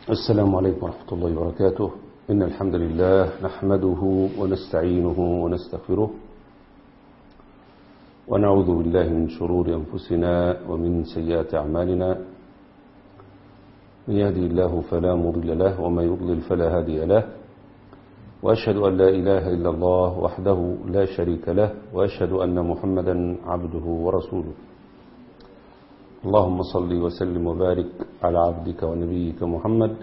السلام عليكم ورحمة الله وبركاته إن الحمد لله نحمده ونستعينه ونستغفره ونعوذ بالله من شرور أنفسنا ومن سيئات أعمالنا من يهدي الله فلا مضل له وما يضلل فلا هادي له وأشهد أن لا إله إلا الله وحده لا شريك له وأشهد أن محمدا عبده ورسوله اللهم صل وسلم وبارك على عبدك ونبيك محمد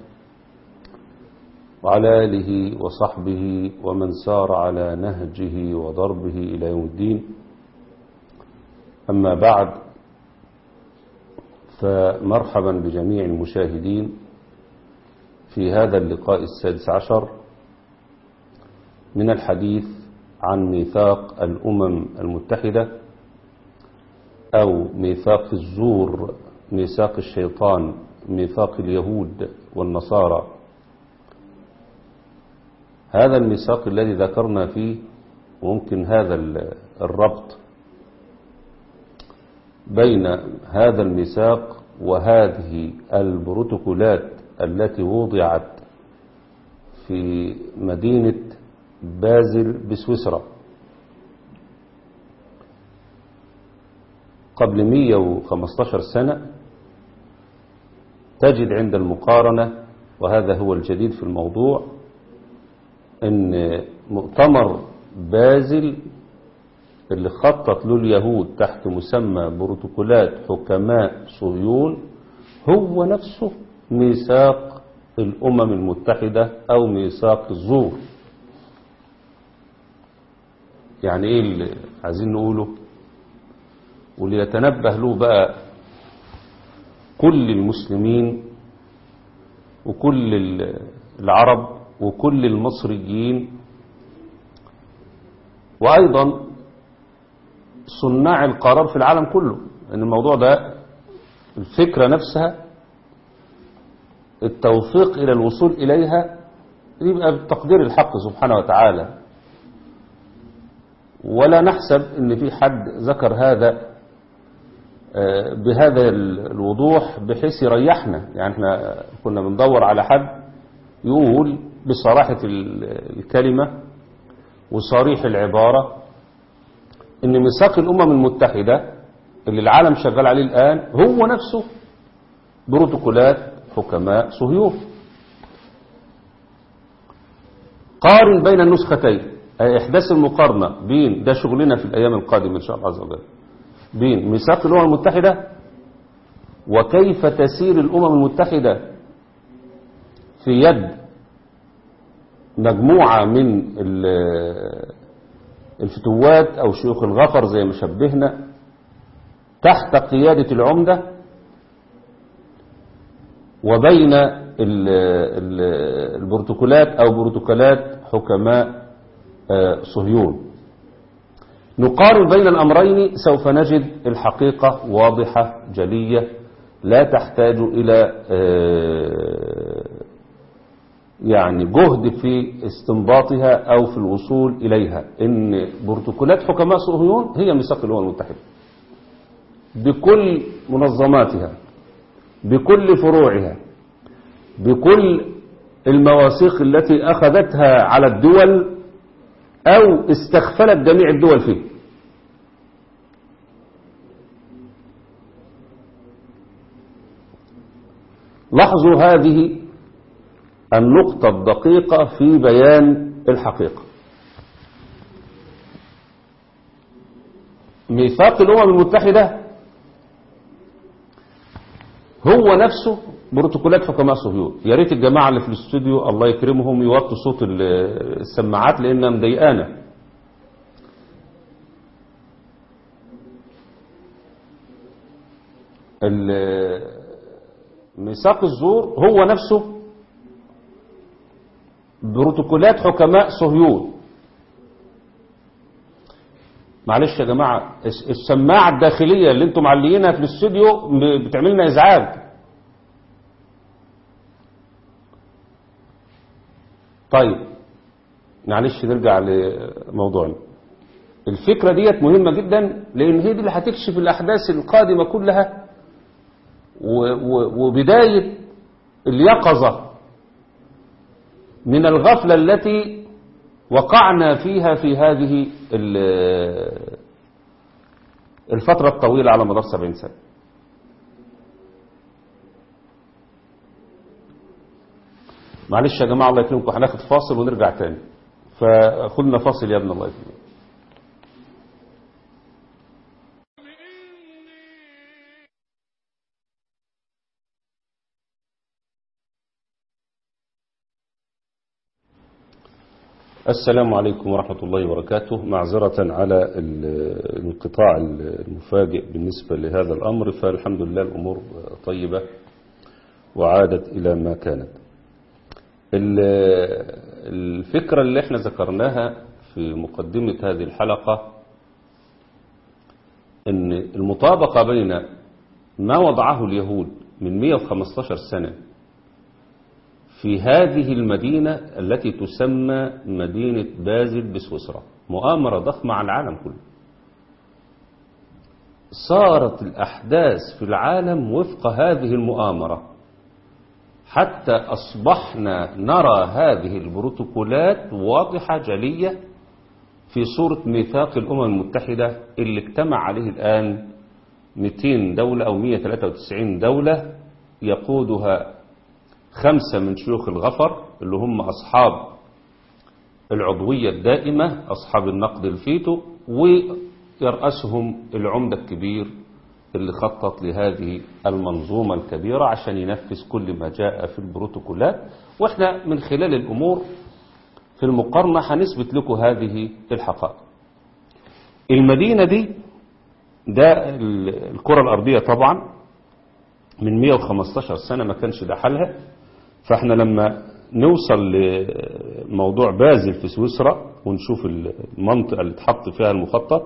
وعلى آله وصحبه ومن سار على نهجه وضربه إلى يوم الدين أما بعد فمرحبا بجميع المشاهدين في هذا اللقاء السادس عشر من الحديث عن ميثاق الأمم المتحدة أو ميثاق الزور ميثاق الشيطان ميثاق اليهود والنصارى هذا الميثاق الذي ذكرنا فيه ممكن هذا الربط بين هذا الميثاق وهذه البروتوكولات التي وضعت في مدينة بازل بسويسرا قبل 115 سنة تجد عند المقارنة وهذا هو الجديد في الموضوع ان مؤتمر بازل اللي خطط له اليهود تحت مسمى بروتوكولات حكماء صهيون هو نفسه ميثاق الأمم المتحدة أو ميثاق الزور يعني ايه اللي عايزين نقوله وليتنبه له بقى كل المسلمين وكل العرب وكل المصريين وأيضا صناع القرار في العالم كله ان الموضوع ده الفكرة نفسها التوفيق إلى الوصول إليها يبقى بالتقدير الحق سبحانه وتعالى ولا نحسب ان في حد ذكر هذا بهذا الوضوح بحيث يريحنا يعني احنا كنا بندور على حد يقول بصراحة الكلمة وصريح العبارة ان ميثاق الامم المتحدة اللي العالم شغال عليه الان هو نفسه بروتوكولات حكماء صهيون قارن بين النسختين احداث المقارنة بين ده شغلنا في الايام القادمة ان شاء الله عز وجل بين ميثاق الامم المتحدة وكيف تسير الامم المتحدة في يد مجموعة من الفتوات أو شيوخ الغفر زي ما شبهنا تحت قيادة العمدة وبين البروتوكولات أو بروتوكولات حكماء صهيون نقارن بين الأمرين سوف نجد الحقيقة واضحة جلية لا تحتاج إلى يعني جهد في استنباطها أو في الوصول إليها إن بروتوكولات حكماء صهيون هي ميثاق الأمم المتحدة بكل منظماتها بكل فروعها بكل المواثيق التي أخذتها على الدول أو استخفلت جميع الدول فيه لاحظوا هذه النقطة الدقيقة في بيان الحقيقة ميثاق الأمم المتحدة هو نفسه بروتوكولات حكماء صهيون يا ريت الجماعة اللي في الاستوديو الله يكرمهم يوطوا صوت السماعات لأنها مضايقانا ميثاق الزور هو نفسه بروتوكولات حكماء صهيون معلش يا جماعة السماعة الداخلية اللي انتم معلقينها في الاستوديو بتعمل لنا ازعاج طيب معلش نرجع لموضوعنا الفكرة ديت مهمة جدا لان هي دي اللي هتكشف الاحداث القادمة كلها وبداية اليقظة من الغفلة التي وقعنا فيها في هذه الفترة الطويلة على مدار 70 سنة معلش يا جماعة الله يكرمكم هناخد فاصل ونرجع تاني فخلنا فاصل يا ابن الله يكرمك السلام عليكم ورحمة الله وبركاته معذرة على الانقطاع المفاجئ بالنسبة لهذا الأمر فالحمد لله الأمور طيبة وعادت إلى ما كانت الفكرة اللي احنا ذكرناها في مقدمة هذه الحلقة ان المطابقة بين ما وضعه اليهود من 115 سنة في هذه المدينة التي تسمى مدينة بازل بسويسرا مؤامرة ضخمة على العالم كله صارت الأحداث في العالم وفق هذه المؤامرة حتى أصبحنا نرى هذه البروتوكولات واضحة جلية في صورة ميثاق الأمم المتحدة اللي اجتمع عليه الآن 200 دولة أو 193 دولة يقودها خمسة من شيوخ الغفر اللي هم أصحاب العضوية الدائمة أصحاب النقد الفيتو ويرأسهم العمدة الكبير اللي خطط لهذه المنظومة الكبيرة عشان ينفذ كل ما جاء في البروتوكولات واحنا من خلال الأمور في المقارنة هنثبت لكم هذه الحقائق المدينة دي ده الكرة الأرضية طبعا من 115 سنة ما كانش ده حالها فاحنا لما نوصل لموضوع بازل في سويسرا ونشوف المنطقة اللي اتحط فيها المخطط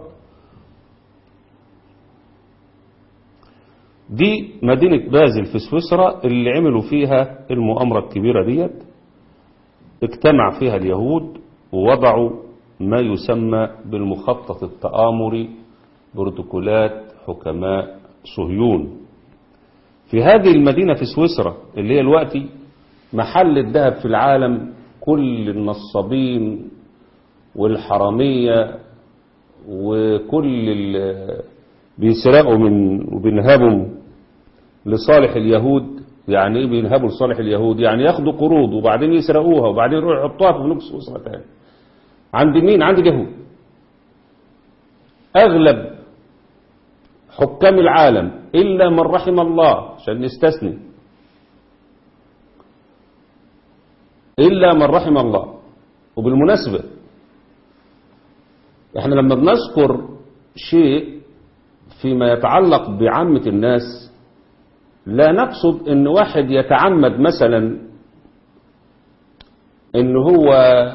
دي مدينة بازل في سويسرا اللي عملوا فيها المؤامرة الكبيرة ديت اجتمع فيها اليهود ووضعوا ما يسمى بالمخطط التآمري بروتوكولات حكماء صهيون في هذه المدينة في سويسرا اللي هي الوقت محل الذهب في العالم كل النصابين والحرامية وكل اللي بيسرقوا من وبينهبوا لصالح اليهود يعني ايه بينهبوا لصالح اليهود يعني ياخدوا قروض وبعدين يسرقوها وبعدين يروحوا يحطوها في بنوك سويسرا تاني عند مين عند اليهود اغلب حكام العالم الا من رحم الله عشان نستثني الا من رحم الله وبالمناسبه احنا لما بنذكر شيء فيما يتعلق بعامة الناس لا نقصد ان واحد يتعمد مثلا ان هو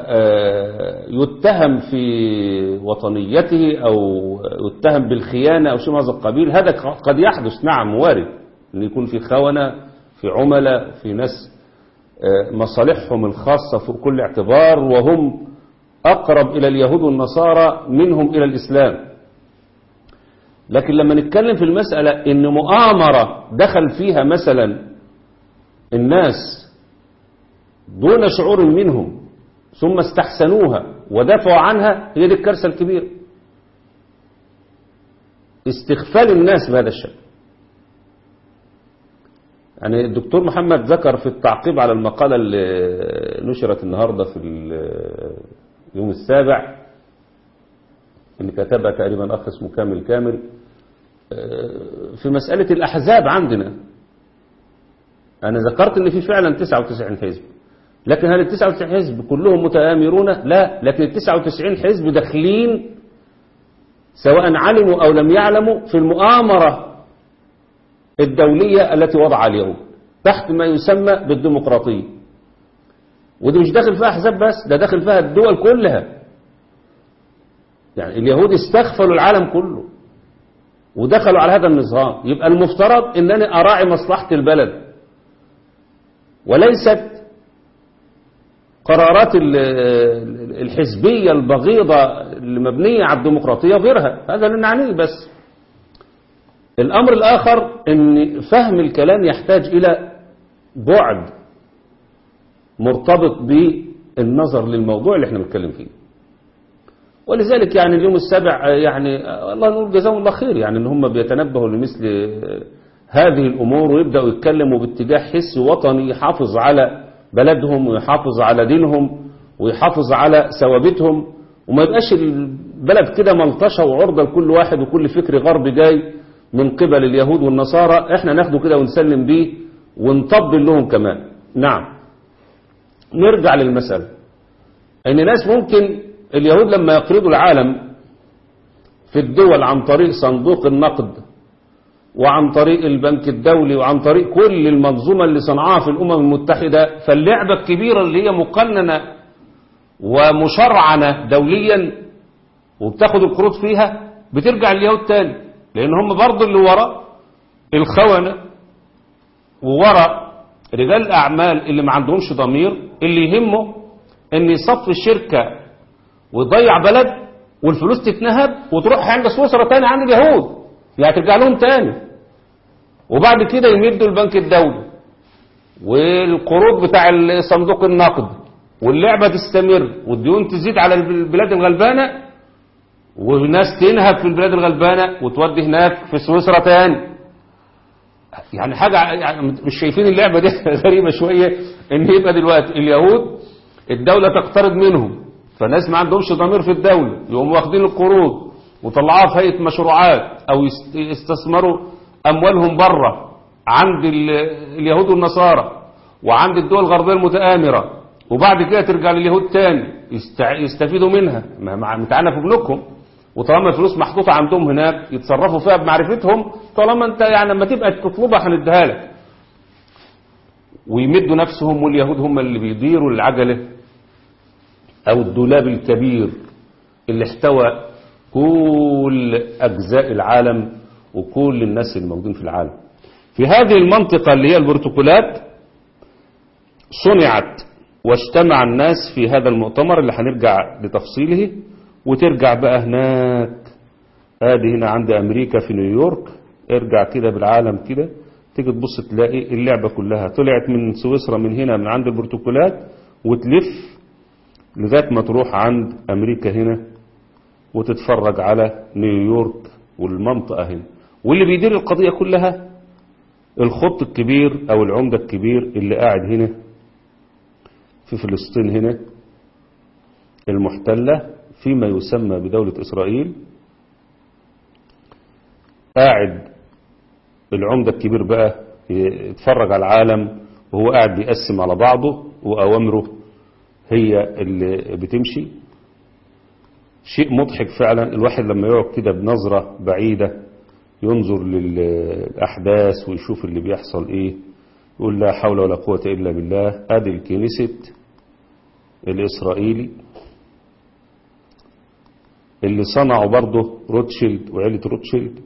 يتهم في وطنيته او يتهم بالخيانة او شيء من هذا القبيل هذا قد يحدث نعم وارد ان يكون في خونة في عملاء في ناس مصالحهم الخاصة في كل اعتبار وهم اقرب الى اليهود والنصارى منهم الى الاسلام لكن لما نتكلم في المسألة ان مؤامرة دخل فيها مثلا الناس دون شعور منهم ثم استحسنوها ودافعوا عنها هي دي الكارثة الكبيرة استغفال الناس بهذا الشكل يعني الدكتور محمد ذكر في التعقيب على المقالة اللي نشرت النهاردة في اليوم السابع اللي كتبها تقريبا أخ اسمه كامل كامل في مسألة الأحزاب عندنا أنا ذكرت أن في فعلا 99 حزب لكن هل ال 99 حزب كلهم متآمرون لا لكن ال 99 حزب داخلين سواء علموا أو لم يعلموا في المؤامرة الدولية التي وضعها اليهود تحت ما يسمى بالديمقراطية ودي مش داخل فيها أحزاب بس ده داخل فيها الدول كلها يعني اليهود استغفلوا العالم كله ودخلوا على هذا النظام يبقى المفترض انني اراعي مصلحة البلد وليست قرارات الحزبية البغيضة المبنية على الديمقراطية وغيرها هذا اللي نعنيه بس الامر الاخر ان فهم الكلام يحتاج الى بعد مرتبط النظر للموضوع اللي احنا بنتكلم فيه ولذلك يعني اليوم السابع يعني الله نقول جزاهم الله خير يعني ان هم بيتنبهوا لمثل هذه الامور ويبداوا يتكلموا باتجاه حسي وطني يحافظ على بلدهم ويحافظ على دينهم ويحافظ على ثوابتهم وما يبقاش البلد كده ملطشه وعرضه لكل واحد وكل فكر غربي جاي من قبل اليهود والنصارى احنا ناخده كده ونسلم بيه ونطبل لهم كمان نعم نرجع للمسألة ان ناس ممكن اليهود لما يقرضوا العالم في الدول عن طريق صندوق النقد وعن طريق البنك الدولي وعن طريق كل المنظومة اللي صنعها في الأمم المتحدة فاللعبة الكبيرة اللي هي مقننة ومشرعنة دوليا وبتاخد القروض فيها بترجع اليهود تاني لأن هم برضو اللي وراء الخونة ووراء رجال الأعمال اللي ما عندهمش ضمير اللي يهمه ان يصفي الشركة ويضيع بلد والفلوس تتنهب وتروح عند سويسرا تاني عند اليهود يعني ترجع لهم تاني وبعد كده يمدوا البنك الدولي والقروض بتاع صندوق النقد واللعبة تستمر والديون تزيد على البلاد الغلبانة وناس تنهب في البلاد الغلبانة وتودي هناك في سويسرا تاني يعني حاجة يعني مش شايفين اللعبة دي غريبة شوية ان يبقى دلوقتي اليهود الدولة تقترض منهم فناس ما عندهمش ضمير في الدولة يقوموا واخدين القروض وطلعوها في هيئة مشروعات او يستثمروا اموالهم بره عند اليهود والنصارى وعند الدول الغربية المتآمرة وبعد كده ترجع لليهود تاني يستفيدوا منها متعنا في بنوكهم وطالما الفلوس محطوطة عندهم هناك يتصرفوا فيها بمعرفتهم طالما انت يعني لما تبقى تطلبها هنديها لك ويمدوا نفسهم واليهود هم اللي بيديروا العجلة او الدولاب الكبير اللي احتوى كل اجزاء العالم وكل الناس الموجودين في العالم في هذه المنطقة اللي هي البروتوكولات صنعت واجتمع الناس في هذا المؤتمر اللي هنرجع لتفصيله وترجع بقى هناك ادي هنا عند امريكا في نيويورك ارجع كده بالعالم كده تيجي تبص تلاقي اللعبة كلها طلعت من سويسرا من هنا من عند البروتوكولات وتلف لغاية ما تروح عند امريكا هنا وتتفرج على نيويورك والمنطقة هنا واللي بيدير القضية كلها الخط الكبير او العمدة الكبير اللي قاعد هنا في فلسطين هنا المحتلة فيما يسمى بدولة إسرائيل قاعد العمدة الكبير بقى يتفرج على العالم وهو قاعد بيقسم على بعضه وأوامره هي اللي بتمشي شيء مضحك فعلا الواحد لما يقعد كده بنظرة بعيدة ينظر للأحداث ويشوف اللي بيحصل إيه يقول لا حول ولا قوة إلا بالله أدي الكنيست الإسرائيلي اللي صنعوا برضه روتشيلد وعيلة روتشيلد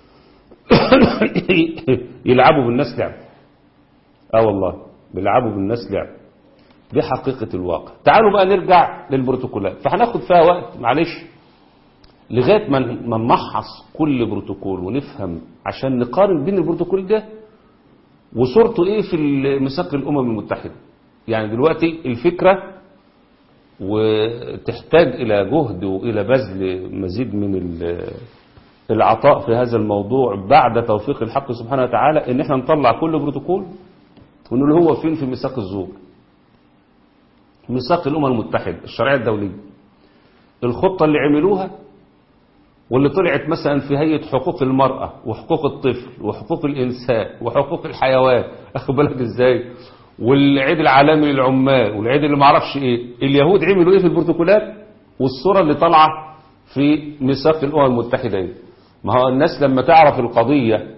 يلعبوا بالناس لعب اه والله بيلعبوا بالناس لعب دي حقيقة الواقع تعالوا بقى نرجع للبروتوكولات فهناخد فيها وقت معلش لغاية ما نمحص كل بروتوكول ونفهم عشان نقارن بين البروتوكول ده وصورته ايه في ميثاق الامم المتحدة يعني دلوقتي الفكرة وتحتاج الى جهد والى بذل مزيد من العطاء في هذا الموضوع بعد توفيق الحق سبحانه وتعالى ان احنا نطلع كل بروتوكول ونقول هو فين في ميثاق الزور ميثاق الامم المتحدة الشرعية الدولية الخطة اللي عملوها واللي طلعت مثلا في هيئة حقوق المرأة وحقوق الطفل وحقوق الإنسان وحقوق الحيوان أخد بالك إزاي والعيد العالمي للعمال والعيد اللي معرفش إيه اليهود عملوا إيه في البروتوكولات والصورة اللي طالعة في ميثاق الأمم المتحدة ما هو الناس لما تعرف القضية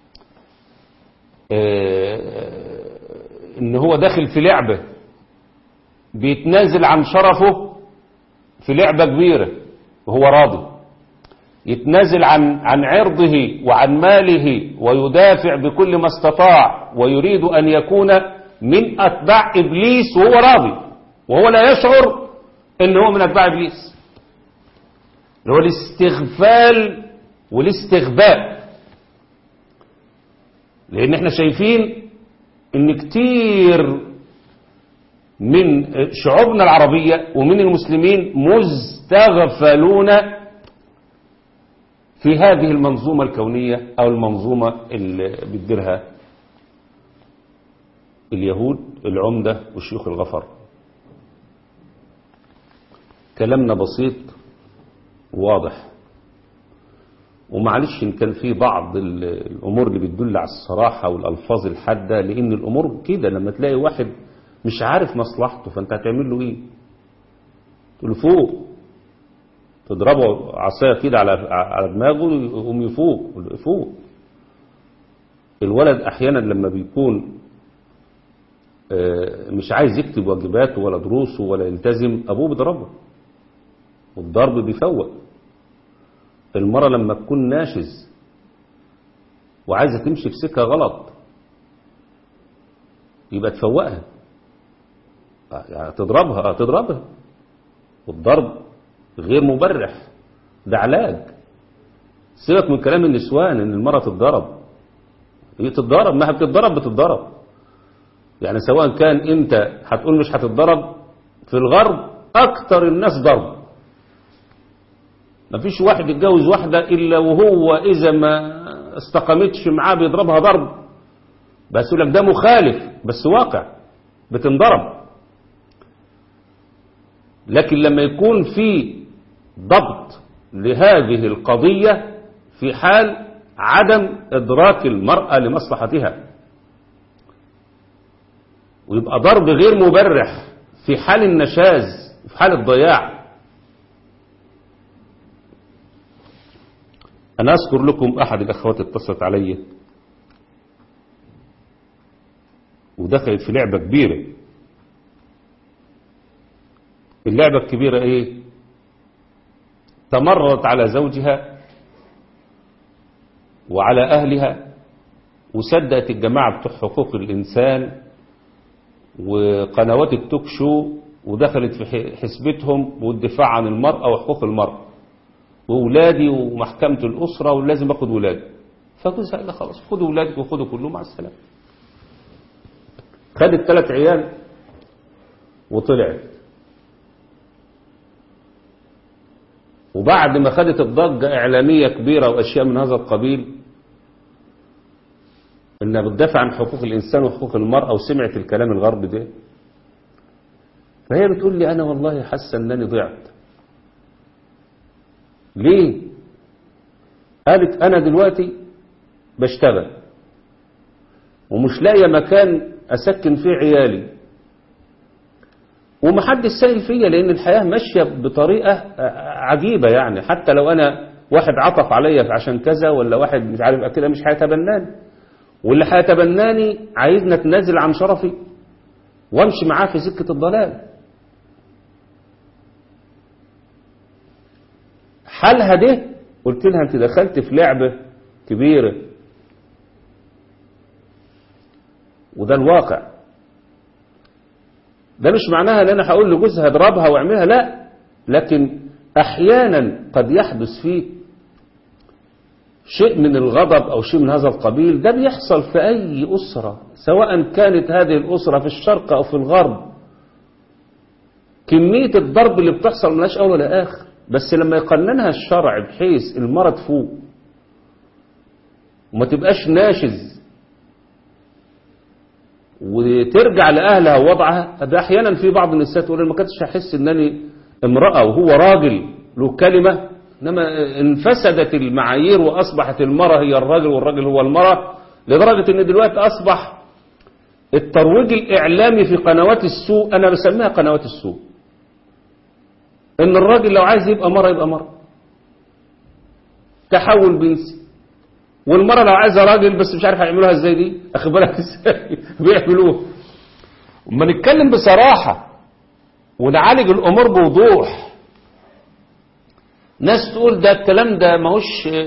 إن هو داخل في لعبة بيتنازل عن شرفه في لعبة كبيرة وهو راضي يتنازل عن عن عرضه وعن ماله ويدافع بكل ما استطاع ويريد أن يكون من أتباع إبليس وهو راضي وهو لا يشعر أنه هو من أتباع إبليس اللي هو الاستغفال والاستغباء لأن احنا شايفين ان كتير من شعوبنا العربية ومن المسلمين مستغفلون في هذه المنظومة الكونية أو المنظومة اللي بتديرها اليهود العمدة والشيوخ الغفر كلامنا بسيط وواضح ومعلش إن كان في بعض الأمور اللي بتدل على الصراحة والألفاظ الحادة لأن الأمور كده لما تلاقي واحد مش عارف مصلحته فأنت هتعمل له إيه تقول له فوق تضربه عصاية كده على على دماغه يقوم يفوق يفوق الولد أحيانا لما بيكون مش عايز يكتب واجباته ولا دروسه ولا يلتزم أبوه بيضربه والضرب بيفوق المرة لما تكون ناشز وعايزة تمشي في سكة غلط يبقى تفوقها يعني تضربها تضربها والضرب غير مبرح ده علاج سيبك من كلام النسوان ان المرأة تتضرب هي تتضرب ما بتتضرب بتتضرب يعني سواء كان انت هتقول مش هتتضرب في الغرب اكتر الناس ضرب مفيش واحد يتجوز واحدة الا وهو اذا ما استقامتش معاه بيضربها ضرب بس يقول لك ده مخالف بس واقع بتنضرب لكن لما يكون في ضبط لهذه القضية في حال عدم إدراك المرأة لمصلحتها ويبقى ضرب غير مبرح في حال النشاز في حال الضياع أنا أذكر لكم أحد الأخوات اتصلت علي ودخلت في لعبة كبيرة اللعبة الكبيرة ايه تمرت على زوجها وعلى اهلها وصدقت الجماعة بتوع حقوق الانسان وقنوات التوك شو ودخلت في حسبتهم والدفاع عن المرأة وحقوق المرأة وولادي ومحكمة الأسرة ولازم أخد ولادي فجوزها قال خلاص خدوا ولادك وخدوا كلهم مع السلامة خدت ثلاث عيال وطلعت وبعد ما خدت الضجة إعلامية كبيرة وأشياء من هذا القبيل إنها بتدافع عن حقوق الإنسان وحقوق المرأة وسمعت الكلام الغربي ده فهي بتقول لي أنا والله حاسة أنني ضعت ليه قالت أنا دلوقتي بشتغل ومش لاقية مكان أسكن فيه عيالي ومحدش سائل فيا لأن الحياة ماشية بطريقة عجيبة يعني حتى لو أنا واحد عطف عليا عشان كذا ولا واحد مش عارف كده مش هيتبناني واللي هيتبناني عايزني اتنازل عن شرفي وامشي معاه في سكة الضلال حالها ده قلت لها انت دخلت في لعبة كبيرة وده الواقع ده مش معناها ان انا هقول لجوزها اضربها واعملها لا لكن احيانا قد يحدث فيه شيء من الغضب او شيء من هذا القبيل ده بيحصل في اي اسرة سواء كانت هذه الاسرة في الشرق او في الغرب كمية الضرب اللي بتحصل ملاش اول ولا اخر بس لما يقننها الشرع بحيث المرض فوق وما تبقاش ناشز وترجع لأهلها ووضعها ده أحيانا في بعض النساء تقول ما كنتش هحس أنني امرأة وهو راجل له كلمة إنما انفسدت المعايير وأصبحت المرأة هي الراجل والراجل هو المرأة لدرجة أن دلوقتي أصبح الترويج الإعلامي في قنوات السوء أنا بسميها قنوات السوء إن الراجل لو عايز يبقى مرأة يبقى مرأة تحول جنسي والمرأة لو عايزة راجل بس مش عارف هيعملوها ازاي دي اخد بالك ازاي بيعملوها وما نتكلم بصراحة ونعالج الامور بوضوح ناس تقول ده الكلام ده ماهوش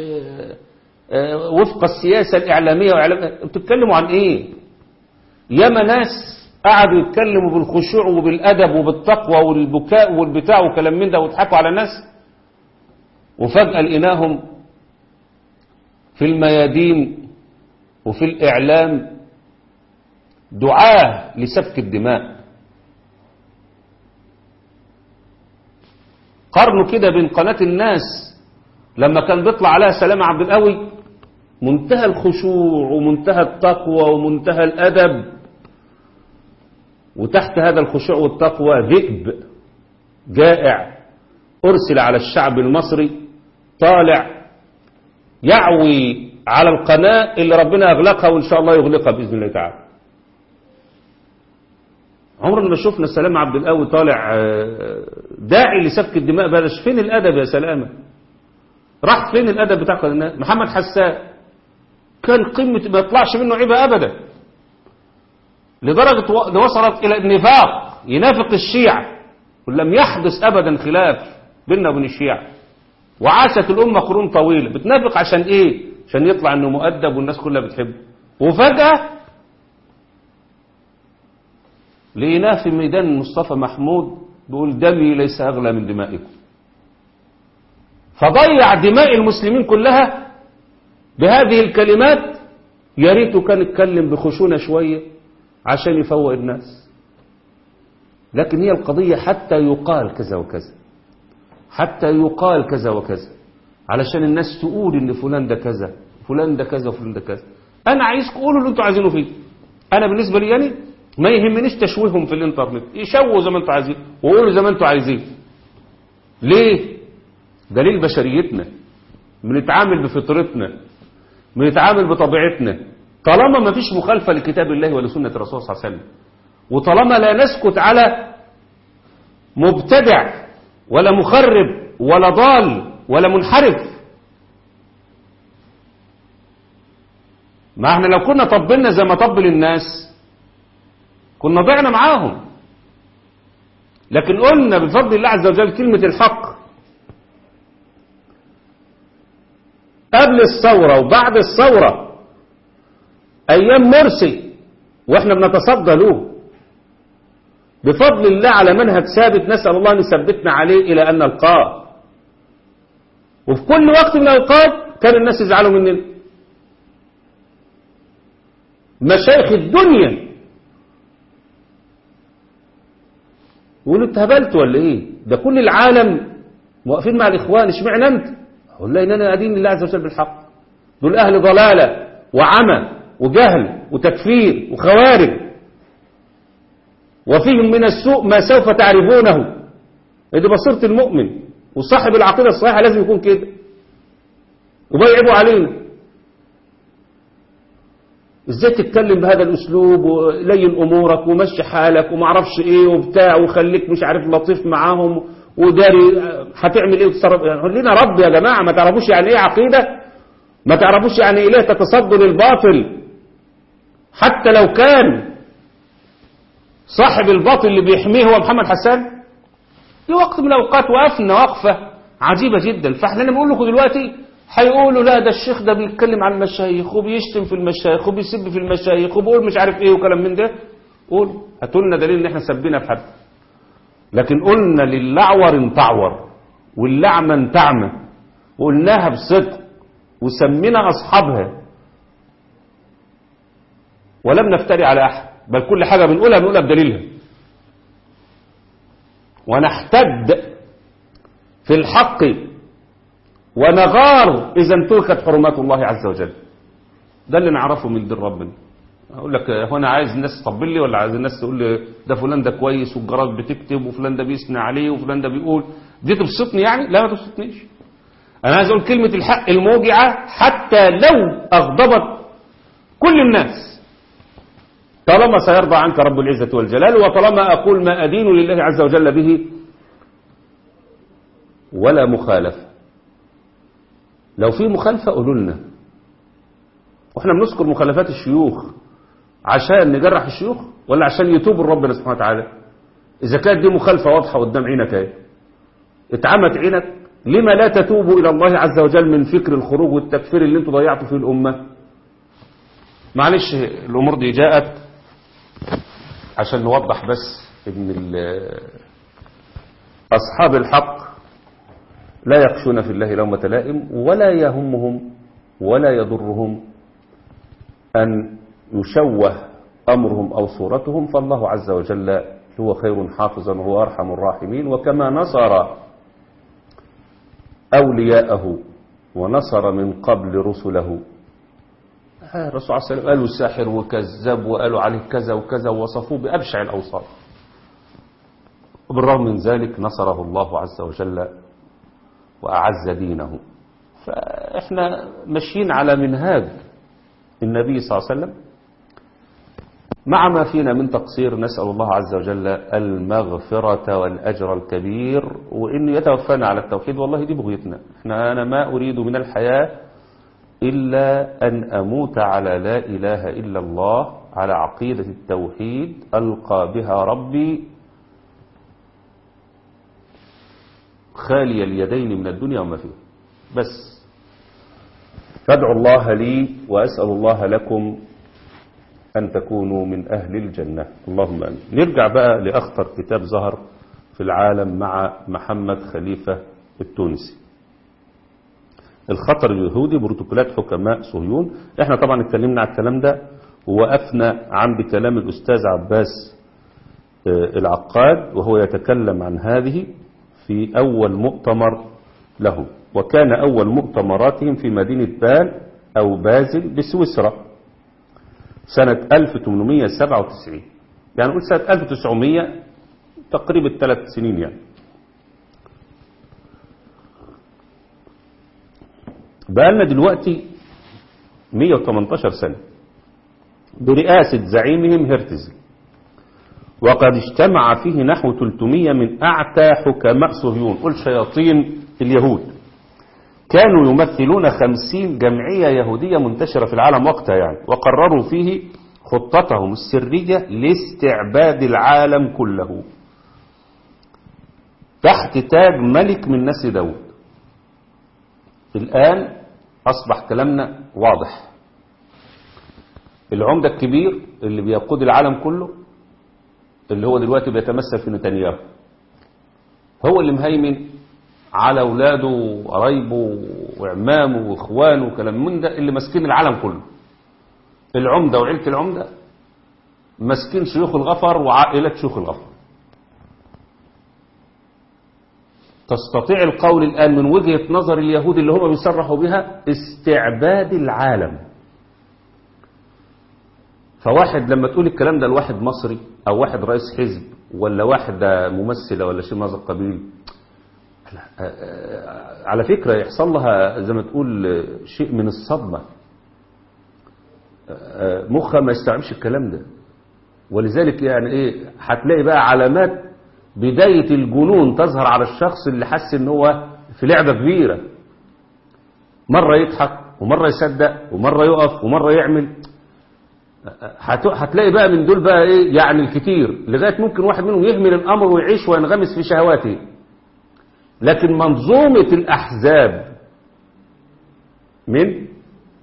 وفق السياسة الإعلامية وإعلام بتتكلموا عن إيه ياما ناس قعدوا يتكلموا بالخشوع وبالأدب وبالتقوى والبكاء والبتاع وكلام من ده ويضحكوا على الناس وفجأة لقيناهم في الميادين وفي الإعلام دعاة لسفك الدماء قارنوا كده بين قناة الناس لما كان بيطلع عليها سلام عبد القوي منتهى الخشوع ومنتهى التقوى ومنتهى الأدب وتحت هذا الخشوع والتقوى ذئب جائع أرسل على الشعب المصري طالع يعوي على القناة اللي ربنا أغلقها وإن شاء الله يغلقها بإذن الله تعالى عمرنا ما شفنا سلام عبد القوي طالع داعي لسفك الدماء بلاش فين الأدب يا سلامة راح فين الأدب بتاع قناة محمد حسان كان قمة ما يطلعش منه عيبة أبدا لدرجة وصلت إلى النفاق ينافق الشيعة ولم يحدث أبدا خلاف بيننا وبين الشيعة وعاشت الأمة قرون طويلة بتنافق عشان إيه عشان يطلع أنه مؤدب والناس كلها بتحبه وفجأة لقيناه في ميدان مصطفى محمود بيقول دمي ليس أغلى من دمائكم فضيع دماء المسلمين كلها بهذه الكلمات يا ريته كان اتكلم بخشونة شوية عشان يفوق الناس لكن هي القضية حتى يقال كذا وكذا حتى يقال كذا وكذا علشان الناس تقول ان فلان ده كذا فلان ده كذا وفلان ده كذا انا عايزكم قولوا اللي انتوا عايزينه فيه انا بالنسبة لي يعني ما يهمنيش تشويههم في الانترنت يشووا زي ما انتوا عايزين وقولوا زي ما انتوا عايزين ليه دليل بشريتنا بنتعامل بفطرتنا بنتعامل بطبيعتنا طالما ما فيش مخالفة لكتاب الله ولسنة الرسول صلى الله عليه وسلم وطالما لا نسكت على مبتدع ولا مخرب ولا ضال ولا منحرف ما احنا لو كنا طبلنا زي ما طبل الناس كنا ضعنا معاهم لكن قلنا بفضل الله عز وجل كلمة الحق قبل الثورة وبعد الثورة أيام مرسي وإحنا بنتصدى له بفضل الله على منهج ثابت نسأل الله أن يثبتنا عليه إلى أن نلقاه وفي كل وقت من الأوقات كان الناس يزعلوا مننا مشايخ الدنيا يقولوا انت هبلت ولا ايه ده كل العالم واقفين مع الاخوان اشمعنى انت اقول لا اننا ادين الله عز وجل بالحق دول اهل ضلاله وعمى وجهل وتكفير وخوارج وفيهم من السوء ما سوف تعرفونه دي بصيره المؤمن وصاحب العقيده الصحيحه لازم يكون كده وبيعبوا علينا ازاي تتكلم بهذا الاسلوب ولين امورك ومشي حالك وما اعرفش ايه وبتاع وخليك مش عارف لطيف معاهم وداري هتعمل ايه وتصرف يعني لنا رب يا جماعه ما تعرفوش يعني ايه عقيده ما تعرفوش يعني ايه تتصدوا للباطل حتى لو كان صاحب الباطل اللي بيحميه هو محمد حسان في وقت من الاوقات وقفنا وقفه عجيبه جدا فاحنا بنقول لكم دلوقتي هيقولوا لا ده الشيخ ده بيتكلم عن المشايخ وبيشتم في المشايخ وبيسب في المشايخ وبيقول مش عارف ايه وكلام من ده قول هاتوا لنا دليل ان احنا سبينا في حد لكن قلنا للعور تعور واللعمة تعمى وقلناها بصدق وسمينا اصحابها ولم نفتري على احد بل كل حاجة بنقولها بنقولها بدليلها ونحتد في الحق ونغار إذا انتهكت حرمات الله عز وجل ده اللي نعرفه من دين ربنا أقول لك هو أنا عايز الناس تطبل لي ولا عايز الناس تقول لي ده فلان ده كويس والجراد بتكتب وفلان ده بيثني عليه وفلان ده بيقول دي تبسطني يعني لا ما تبسطنيش أنا عايز أقول كلمة الحق الموجعة حتى لو أغضبت كل الناس طالما سيرضى عنك رب العزة والجلال وطالما أقول ما أدين لله عز وجل به ولا مخالفة لو في مخالفة قولوا لنا واحنا بنذكر مخالفات الشيوخ عشان نجرح الشيوخ ولا عشان يتوبوا ربنا سبحانه وتعالى إذا كانت دي مخالفة واضحة قدام عينك اهي اتعمت عينك لما لا تتوبوا إلى الله عز وجل من فكر الخروج والتكفير اللي انتوا ضيعتوا فيه الأمة معلش الأمور دي جاءت عشان نوضح بس ان أصحاب الحق لا يخشون في الله لومة لائم ولا يهمهم ولا يضرهم أن يشوه أمرهم أو صورتهم فالله عز وجل هو خير حافظا وهو أرحم الراحمين وكما نصر أولياءه ونصر من قبل رسله الرسول عليه السلام قالوا ساحر وكذاب وقالوا عليه كذا وكذا ووصفوه بأبشع الأوصاف وبالرغم من ذلك نصره الله عز وجل وأعز دينه فإحنا ماشيين على منهاج النبي صلى الله عليه وسلم مع ما فينا من تقصير نسأل الله عز وجل المغفرة والأجر الكبير وإن يتوفانا على التوحيد والله دي بغيتنا احنا أنا ما أريد من الحياة إلا أن أموت على لا إله إلا الله على عقيدة التوحيد ألقى بها ربي خالي اليدين من الدنيا وما فيها بس فادعوا الله لي وأسأل الله لكم أن تكونوا من أهل الجنة اللهم أمين نرجع بقى لأخطر كتاب ظهر في العالم مع محمد خليفة التونسي الخطر اليهودي بروتوكولات حكماء صهيون احنا طبعا اتكلمنا على الكلام ده ووقفنا عند كلام الأستاذ عباس العقاد وهو يتكلم عن هذه في أول مؤتمر له وكان أول مؤتمراتهم في مدينة بال أو بازل بسويسرا سنة 1897 يعني نقول سنة 1900 تقريبا ثلاث سنين يعني بقالنا دلوقتي 118 سنة برئاسة زعيمهم هرتزل وقد اجتمع فيه نحو 300 من أعتى حكماء صهيون قل شياطين اليهود كانوا يمثلون خمسين جمعية يهودية منتشرة في العالم وقتها يعني وقرروا فيه خطتهم السرية لاستعباد العالم كله تحت تاج ملك من نسل داود الآن أصبح كلامنا واضح العمدة الكبير اللي بيقود العالم كله اللي هو دلوقتي بيتمثل في نتنياهو هو اللي مهيمن على اولاده وقرايبه وعمامه واخوانه وكلام من ده اللي ماسكين العالم كله العمده وعيله العمده ماسكين شيوخ الغفر وعائله شيوخ الغفر تستطيع القول الآن من وجهة نظر اليهود اللي هم بيصرحوا بها استعباد العالم فواحد لما تقول الكلام ده لواحد مصري أو واحد رئيس حزب ولا واحدة ممثلة ولا شيء من هذا القبيل على فكرة يحصل لها زي ما تقول شيء من الصدمة مخها ما يستوعبش الكلام ده ولذلك يعني ايه هتلاقي بقى علامات بداية الجنون تظهر على الشخص اللي حس ان هو في لعبة كبيرة مرة يضحك ومرة يصدق ومرة يقف ومرة يعمل هتلاقي بقى من دول بقى ايه يعني الكتير لغاية ممكن واحد منهم يهمل الامر ويعيش وينغمس في شهواته لكن منظومة الأحزاب من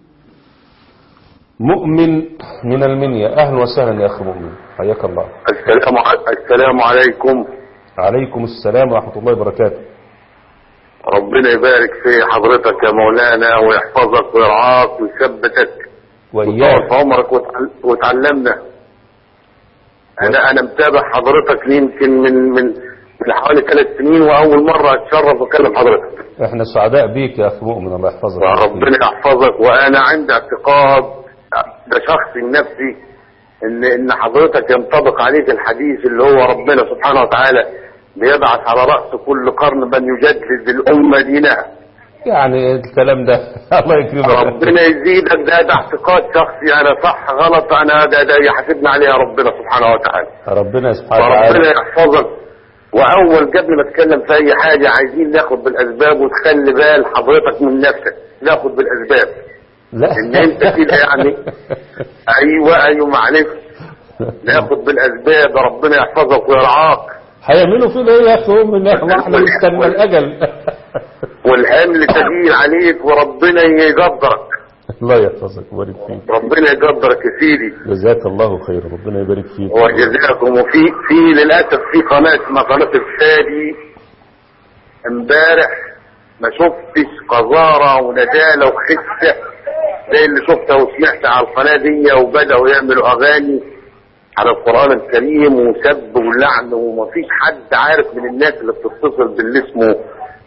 مؤمن من المنيا أهلا وسهلا يا أخي مؤمن حياك الله السلام السلام عليكم عليكم السلام ورحمة الله وبركاته ربنا يبارك في حضرتك يا مولانا ويحفظك ويرعاك ويثبتك وإياك في عمرك وتعل- وتعلمنا انا انا متابع حضرتك يمكن من من من حوالي ثلاث سنين واول مره اتشرف واكلم حضرتك احنا سعداء بيك يا أخي مؤمن الله يحفظك ربنا يحفظك وانا عندي اعتقاد ده شخصي نفسي ان ان حضرتك ينطبق عليك الحديث اللي هو ربنا سبحانه وتعالى بيبعث على راس كل قرن من يجدد الامه دينها يعني الكلام ده الله يكرمك ربنا يزيدك ده ده اعتقاد شخصي انا صح غلط انا ده ده يحاسبنا عليها ربنا سبحانه وتعالى ربنا سبحانه فربنا وتعالى يحفظك واول قبل ما اتكلم في اي حاجه عايزين ناخد بالاسباب وتخلي بال حضرتك من نفسك ناخد بالاسباب لا ان انت كده يعني ايوه ايوه معلش ناخد بالاسباب ربنا يحفظك ويرعاك هيعملوا فينا ايه يا اخي مؤمن احنا احنا نستنى الاجل والحمل تقيل عليك وربنا يقدرك الله يحفظك ويبارك فيك ربنا يقدرك يا سيدي جزاك الله خير ربنا يبارك فيك وجزاكم وفي في للاسف في قناه اسمها قناه الفادي امبارح ما شفتش قذاره ونداله وخسه زي اللي شفتها وسمعت على القناه دي وبداوا يعملوا اغاني على القران الكريم وسب ولعن ومفيش حد عارف من الناس اللي بتتصل باللي اسمه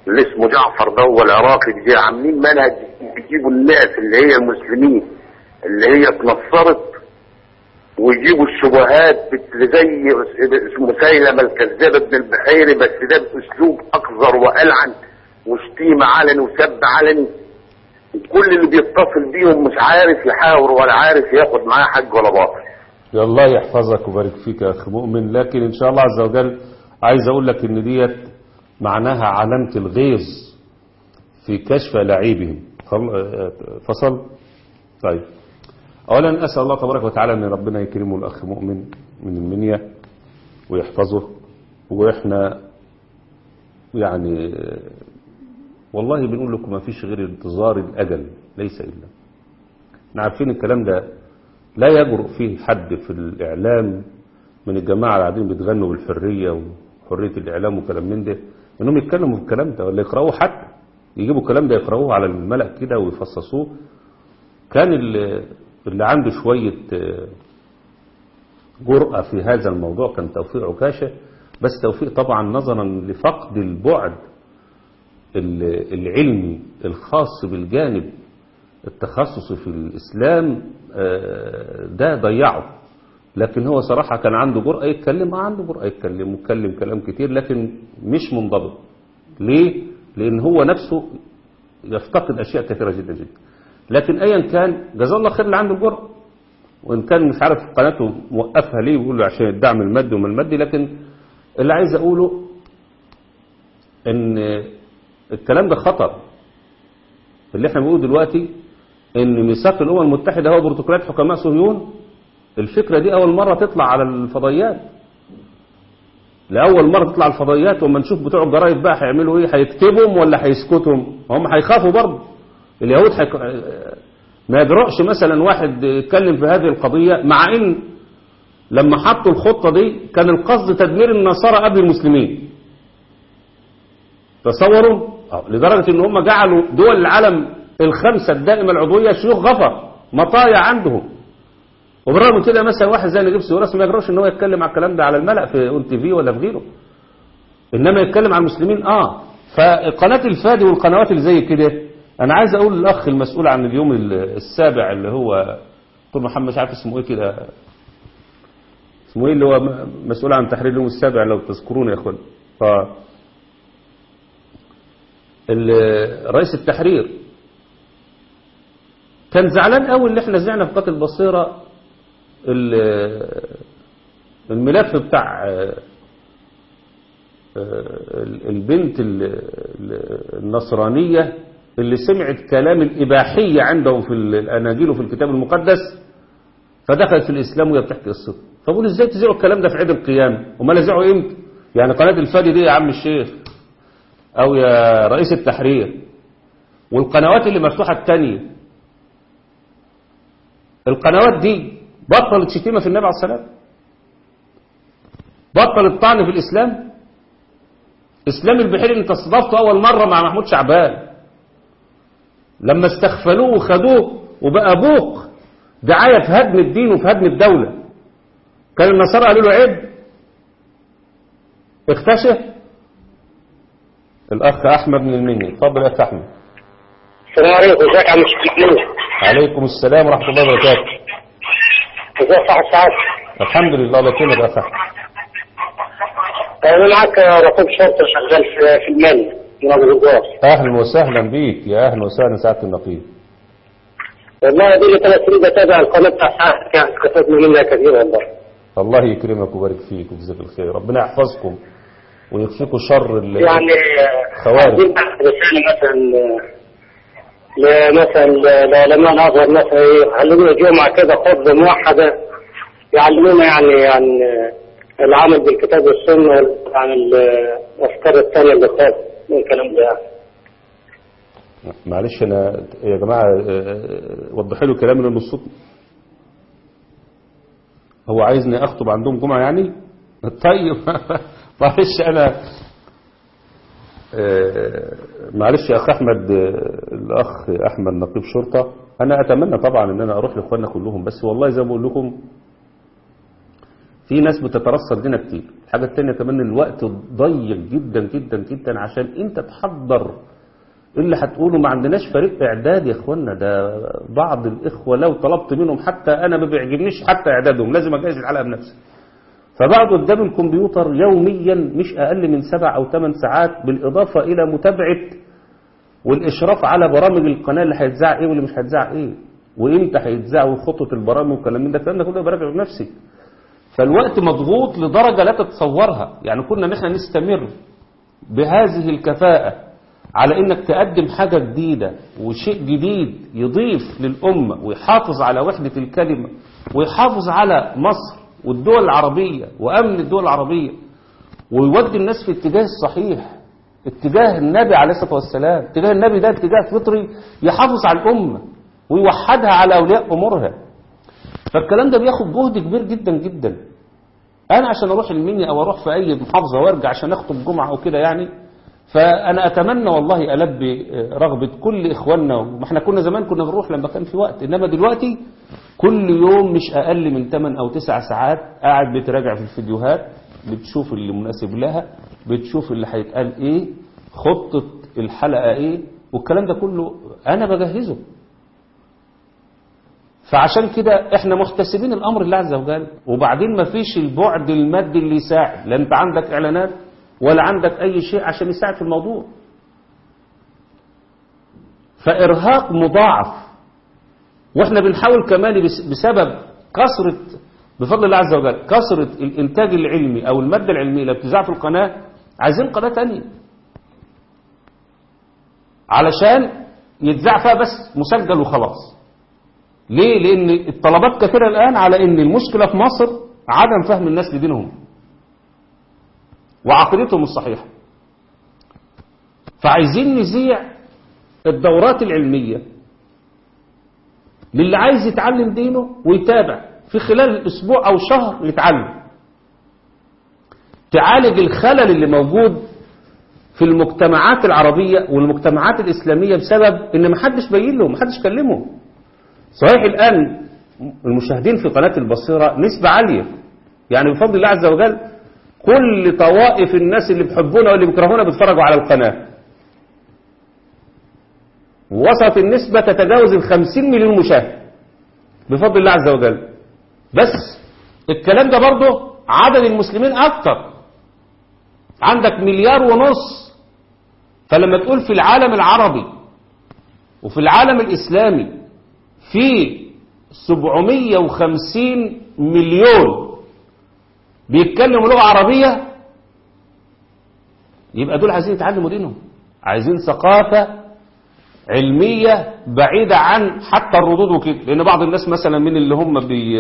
اللي اسمه جعفر ده هو العراقي دي عاملين منهج بيجيبوا الناس اللي هي المسلمين اللي هي اتنصرت ويجيبوا الشبهات بت- زي مسيلمة الكذاب ابن البحيري بس ده باسلوب اقذر والعن وشتيمة علني وسب علني كل اللي بيتصل بيهم مش عارف يحاور ولا عارف ياخد معاه حج ولا باطل يا الله يحفظك ويبارك فيك يا أخي مؤمن لكن إن شاء الله عز وجل عايز أقول لك إن ديت معناها علامة الغيظ في كشف لعيبهم خل- آه، فصل طيب أولا أسأل الله تبارك وتعالى أن ربنا يكرمه الأخ مؤمن من المنيا ويحفظه وإحنا يعني آه، والله بنقول لكم ما فيش غير انتظار الأجل ليس إلا احنا عارفين الكلام ده لا يجرؤ فيه حد في الإعلام من الجماعة اللي قاعدين بيتغنوا بالحرية وحرية الإعلام وكلام من ده إنهم يتكلموا في الكلام ده ولا يقرأوه حتى يجيبوا الكلام ده يقرأوه على الملأ كده ويفصصوه كان اللي, اللي عنده شوية آه، جرأة في هذا الموضوع كان توفيق عكاشة بس توفيق طبعا نظرا لفقد البعد ال- العلمي الخاص بالجانب التخصصي في الإسلام آه، ده ضيعه لكن هو صراحة كان عنده جرأة يتكلم آه عنده جرأة يتكلم ويتكلم كلام كتير لكن مش منضبط ليه؟ لأن هو نفسه يفتقد أشياء كثيرة جدا جدا لكن أيا كان جزاه الله خير اللي عنده الجرأة وإن كان مش عارف قناته موقفها ليه ويقول له عشان الدعم المادي وما المادي لكن اللي عايز أقوله إن الكلام ده خطر اللي احنا بنقوله دلوقتي ان ميثاق الامم المتحده هو بروتوكولات حكماء صهيون الفكره دي اول مره تطلع على الفضائيات لاول مره تطلع على الفضائيات وما نشوف بتوع الجرايد بقى هيعملوا ايه هيكتبهم ولا هيسكتهم هم هيخافوا برضه اليهود حيك... ما يجرؤش مثلا واحد يتكلم في هذه القضيه مع ان لما حطوا الخطه دي كان القصد تدمير النصارى قبل المسلمين تصوروا أه، لدرجة ان هم جعلوا دول العالم الخمسة الدائمة العضوية شيوخ غفر مطايا عندهم وبالرغم من كده مثلا واحد زي نجيب سويرس ما يجرؤش ان هو يتكلم على الكلام ده على الملأ في اون تي في ولا في غيره انما يتكلم على المسلمين اه فقناة الفادي والقنوات اللي زي كده انا عايز اقول للاخ المسؤول عن اليوم السابع اللي هو دكتور محمد مش عارف اسمه ايه كده اسمه ايه اللي هو م- مسؤول عن تحرير اليوم السابع لو تذكرون يا اخوان ف ال- رئيس التحرير كان زعلان قوي اللي احنا زعنا في قتل بصيرة ال- الملف بتاع آه، آه، البنت ال- ال- النصرانية اللي سمعت كلام الإباحية عندهم في الأناجيل وفي الكتاب المقدس فدخلت في الإسلام وهي بتحكي قصتها فبقول ازاي تذيعوا الكلام ده في عيد القيامة وما تذيعوا امتى يعني قناة الفادي دي يا عم الشيخ او يا رئيس التحرير والقنوات اللي مفتوحة التانية القنوات دي بطلت شتيمة في النبي عليه الصلاة والسلام بطلت طعن في الإسلام إسلام البحيري اللي انت استضافته أول مرة مع محمود شعبان لما استخفلوه وخدوه وبقى أبوك دعاية في هدم الدين وفي هدم الدولة كان النصارى قالوا له عيب اختشى الأخ أحمد من المني اتفضل يا أخ أحمد السلام عليكم ازيك يا عم الشيخ عليكم السلام ورحمة الله وبركاته ازيك صاحب سعادة الحمد لله الله يكرمك يا أخ أحمد انا معاك رقيب شرطة شغال في في المال من ابو الجواز أهلا وسهلا بيك يا أهلا وسهلا سعادة النقيب والله دي لي ثلاث سنين بتابع القناة بتاع سعادتك يعني استفدنا منها كثير والله الله يكرمك ويبارك فيك ويجزاك الخير ربنا يحفظكم ويكفيكم شر ال- يعني خوارج. عايزين بعد رسالة مثلا ل- مثلا لعلماء الازهر مثلا يعلمونا جمعة كده خطبة موحدة يعلمونا يعني عن العمل بالكتاب والسنة عن الافكار الثانية اللي خاص من الكلام ده يعني. معلش أنا يا جماعة آه، وضحوا له كلامي لأن الصوت هو عايزني أخطب عندهم جمعة يعني طيب معلش أنا آه، معلش يا أخ أحمد آه، الأخ أحمد نقيب شرطة أنا أتمنى طبعا أن أنا أروح لإخواننا كلهم بس والله زي ما بقول لكم في ناس بتترصد لنا كتير الحاجة التانية كمان الوقت ضيق جدا جدا جدا عشان انت تحضر اللي هتقوله ما عندناش فريق اعداد يا اخوانا ده بعض الاخوة لو طلبت منهم حتى انا ما بيعجبنيش حتى اعدادهم لازم اجهز الحلقة بنفسي فبقعد قدام الكمبيوتر يوميا مش اقل من سبع او ثمان ساعات بالاضافة الى متابعة والاشراف على برامج القناة اللي هيتذاع ايه واللي مش هيتذاع ايه وامتى هيتذاع وخطة البرامج والكلام من ده الكلام ده كله براجع بنفسي فالوقت مضغوط لدرجة لا تتصورها يعني كنا نحن نستمر بهذه الكفاءة على انك تقدم حاجة جديدة وشيء جديد يضيف للأمة ويحافظ على وحدة الكلمة ويحافظ على مصر والدول العربية وأمن الدول العربية ويودي الناس في اتجاه الصحيح اتجاه النبي عليه الصلاة والسلام اتجاه النبي ده اتجاه فطري يحافظ على الأمة ويوحدها على أولياء أمورها فالكلام ده بياخد جهد كبير جدا جدا انا عشان اروح المنيا او اروح في اي محافظه وارجع عشان اخطب جمعه او كده يعني فانا اتمنى والله البي رغبه كل اخواننا ما احنا كنا زمان كنا بنروح لما كان في وقت انما دلوقتي كل يوم مش اقل من 8 او 9 ساعات قاعد بتراجع في الفيديوهات بتشوف اللي مناسب لها بتشوف اللي هيتقال ايه خطه الحلقه ايه والكلام ده كله انا بجهزه فعشان كده احنا محتسبين الامر الله عز وجل وبعدين ما فيش البعد المادي اللي يساعد لا انت عندك اعلانات ولا عندك اي شيء عشان يساعد في الموضوع فارهاق مضاعف واحنا بنحاول كمان بسبب كثرة بفضل الله عز وجل كثرة الانتاج العلمي او المادة العلمية اللي بتذاع في القناة عايزين قناة تانية علشان يتذاع فيها بس مسجل وخلاص ليه لان الطلبات كثيرة الان على ان المشكلة في مصر عدم فهم الناس لدينهم وعقيدتهم الصحيحة فعايزين نذيع الدورات العلمية للي عايز يتعلم دينه ويتابع في خلال اسبوع او شهر يتعلم تعالج الخلل اللي موجود في المجتمعات العربية والمجتمعات الإسلامية بسبب ان محدش بين له محدش كلمه صحيح الآن المشاهدين في قناة البصيرة نسبة عالية يعني بفضل الله عز وجل كل طوائف الناس اللي بيحبونا واللي بيكرهونا بيتفرجوا على القناة وصلت النسبة تتجاوز الخمسين مليون مشاهد بفضل الله عز وجل بس الكلام ده برضه عدد المسلمين أكتر عندك مليار ونص فلما تقول في العالم العربي وفي العالم الإسلامي في 750 مليون بيتكلموا لغة عربية يبقى دول عايزين يتعلموا دينهم عايزين ثقافة علمية بعيدة عن حتى الردود وكده لأن بعض الناس مثلا من اللي هم بي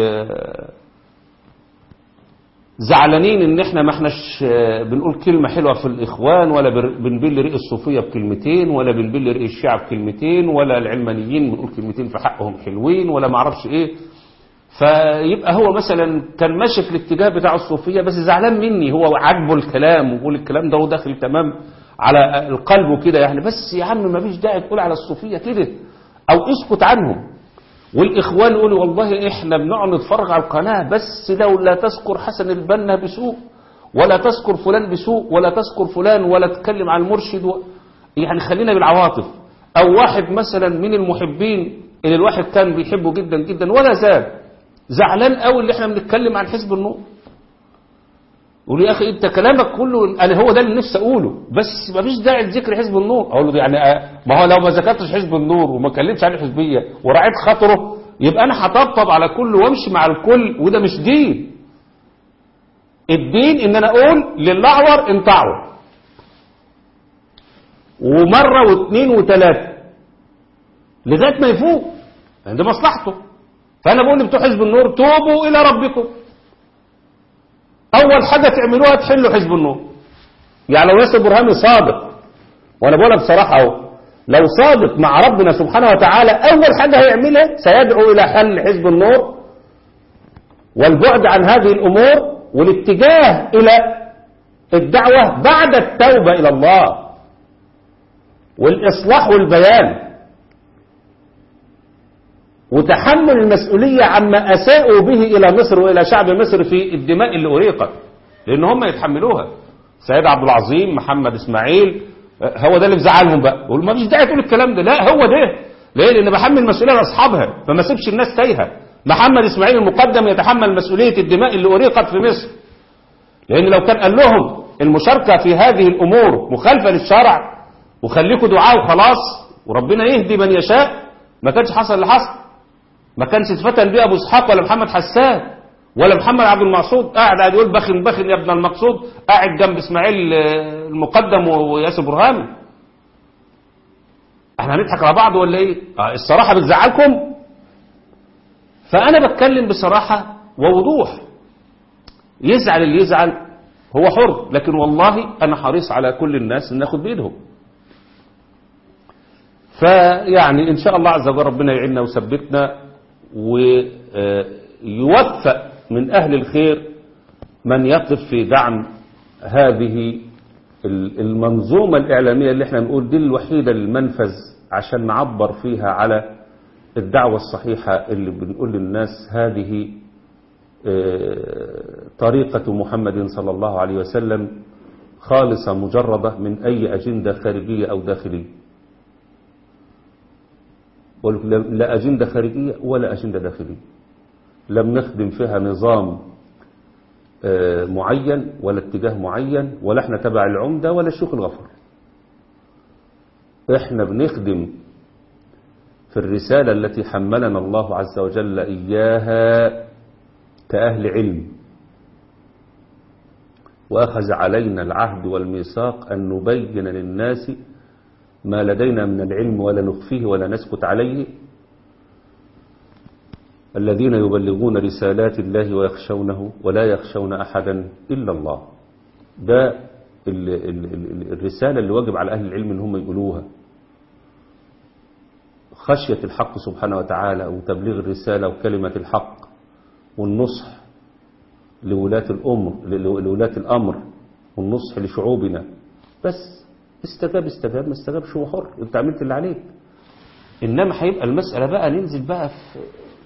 زعلانين ان احنا ما احناش بنقول كلمة حلوة في الاخوان ولا بنبل رئي الصوفية بكلمتين ولا بنبل رئي الشيعة بكلمتين ولا العلمانيين بنقول كلمتين في حقهم حلوين ولا ما اعرفش ايه فيبقى هو مثلا كان ماشي في الاتجاه بتاع الصوفية بس زعلان مني هو عاجبه الكلام ويقول الكلام ده وداخل تمام على القلب وكده يعني بس يا عم ما فيش داعي تقول على الصوفية كده او اسكت عنهم والإخوان يقولوا والله إحنا بنقعد نتفرج على القناة بس لو لا تذكر حسن البنا بسوء ولا تذكر فلان بسوء ولا تذكر فلان ولا تتكلم عن المرشد و... يعني خلينا بالعواطف أو واحد مثلا من المحبين اللي الواحد كان بيحبه جدا جدا ولا زال زعلان قوي اللي احنا بنتكلم عن حزب النور يقول يا اخي انت كلامك كله انا هو ده اللي نفسي اقوله بس ما فيش داعي لذكر حزب النور اقول له يعني ما هو لو ما ذكرتش حزب النور وما كلمتش عن الحزبيه وراعيت خاطره يبقى انا هطبطب على كل وامشي مع الكل وده مش دين الدين ان انا اقول للاعور انطعوا ومره واثنين وثلاثه لغايه ما يفوق عند مصلحته فانا بقول لبتوع حزب النور توبوا الى ربكم اول حاجه تعملوها تحلوا حزب النور يعني لو ياسر برهامي صادق وانا بقولها بصراحه اهو لو صادق مع ربنا سبحانه وتعالى اول حاجه هيعملها سيدعو الى حل حزب النور والبعد عن هذه الامور والاتجاه الى الدعوه بعد التوبه الى الله والاصلاح والبيان وتحمل المسؤولية عما أساءوا به إلى مصر وإلى شعب مصر في الدماء اللي أريقت لأن هم يتحملوها سيد عبد العظيم محمد إسماعيل هو ده اللي مزعلهم بقى يقول ما فيش داعي تقول الكلام ده لا هو ده ليه لأن بحمل المسؤولية لأصحابها فما سيبش الناس تايهة محمد إسماعيل المقدم يتحمل مسؤولية الدماء اللي أريقت في مصر لأن لو كان قال لهم المشاركة في هذه الأمور مخالفة للشرع وخليكوا دعاء وخلاص وربنا يهدي من يشاء ما كانش حصل اللي حصل ما كانش اتفتن بيه ابو اسحاق ولا محمد حسان ولا محمد عبد المقصود قاعد قاعد يقول بخن بخن يا ابن المقصود قاعد جنب اسماعيل آه، المقدم وياسر برهان احنا هنضحك على بعض ولا ايه آه الصراحه بتزعلكم فانا بتكلم بصراحه ووضوح يزعل اللي يزعل هو حر لكن والله انا حريص على كل الناس ان ناخد بايدهم فيعني ان شاء الله عز وجل ربنا يعيننا ويثبتنا ويوفق من اهل الخير من يقف في دعم هذه المنظومة الإعلامية اللي احنا نقول دي الوحيدة المنفذ عشان نعبر فيها على الدعوة الصحيحة اللي بنقول للناس هذه آه، طريقة محمد صلى الله عليه وسلم خالصة مجردة من أي أجندة خارجية أو داخلية لا أجندة خارجية ولا أجندة داخلية لم نخدم فيها نظام آه، معين ولا اتجاه معين ولا احنا تبع العمدة ولا الشيخ الغفر احنا بنخدم في الرسالة التي حملنا الله عز وجل إياها كأهل علم وأخذ علينا العهد والميثاق أن نبين للناس ما لدينا من العلم ولا نخفيه ولا نسكت عليه الذين يبلغون رسالات الله ويخشونه ولا يخشون أحدا إلا الله ده ال ال ال الرسالة اللي واجب على أهل العلم إن هم يقولوها خشية الحق سبحانه وتعالى وتبليغ الرسالة وكلمة الحق والنصح لولاة الأمر لولاة الأمر والنصح لشعوبنا بس استجاب استجاب ما استجابش هو حر انت عملت اللي عليك انما هيبقى المسألة بقى ننزل بقى في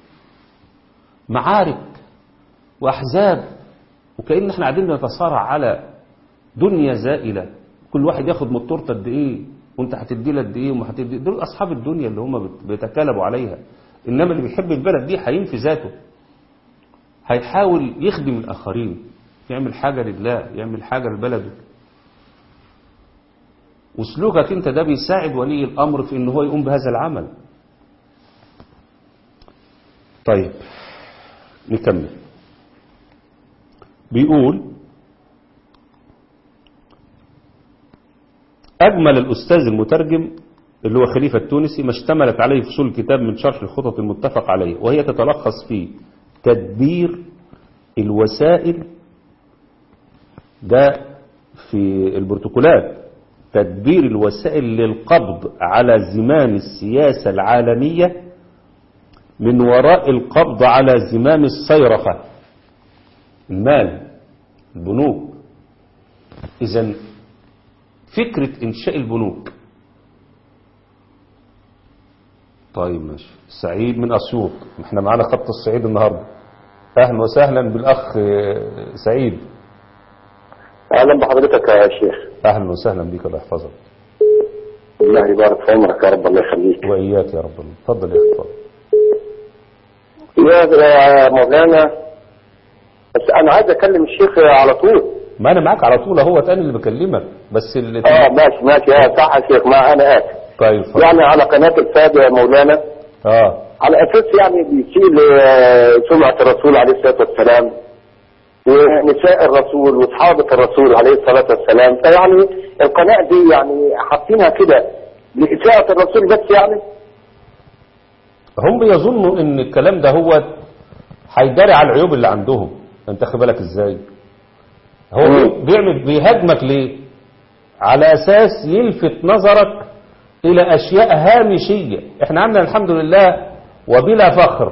معارك واحزاب وكأن احنا قاعدين نتصارع على دنيا زائلة كل واحد ياخد من التورته قد ايه وانت هتدي له قد ايه وما هتدي دول اصحاب الدنيا اللي هم بيتكالبوا عليها انما اللي بيحب البلد دي هينفي ذاته هيحاول يخدم الاخرين يعمل حاجة لله يعمل حاجة لبلده وسلوكك انت ده بيساعد ولي الامر في ان هو يقوم بهذا العمل طيب نكمل بيقول أجمل الأستاذ المترجم اللي هو خليفة التونسي ما اشتملت عليه فصول الكتاب من شرح الخطط المتفق عليه وهي تتلخص في تدبير الوسائل ده في البروتوكولات تدبير الوسائل للقبض على زمام السياسة العالمية من وراء القبض على زمام الصيرفة المال البنوك إذا فكرة إنشاء البنوك طيب ماشي سعيد من أسيوط احنا معانا خط الصعيد النهاردة أهلا وسهلا بالأخ سعيد اهلا بحضرتك يا شيخ أهلا وسهلا بك الله يحفظك الله يبارك في عمرك يا رب الله يخليك وإياك يا رب اتفضل يا أخي اتفضل يا مولانا بس انا عايز اكلم الشيخ على طول ما أنا معاك على طول أهو أنا اللي بكلمك بس اللي اه ماشي ماشي اه صح يا شيخ ما انا اسف طيب اتفضل. يعني على قناة الفادة يا مولانا اه على اساس يعني بيشيل آه، سمعة الرسول عليه الصلاة والسلام ونساء الرسول واصحابة الرسول عليه الصلاة والسلام فيعني القناة دي يعني حاطينها كده لإساءة الرسول بس يعني هم بيظنوا ان الكلام ده هو هيداري على العيوب اللي عندهم انت خد بالك ازاي هو مم. بيعمل بيهاجمك ليه على اساس يلفت نظرك الى اشياء هامشية احنا عندنا الحمد لله وبلا فخر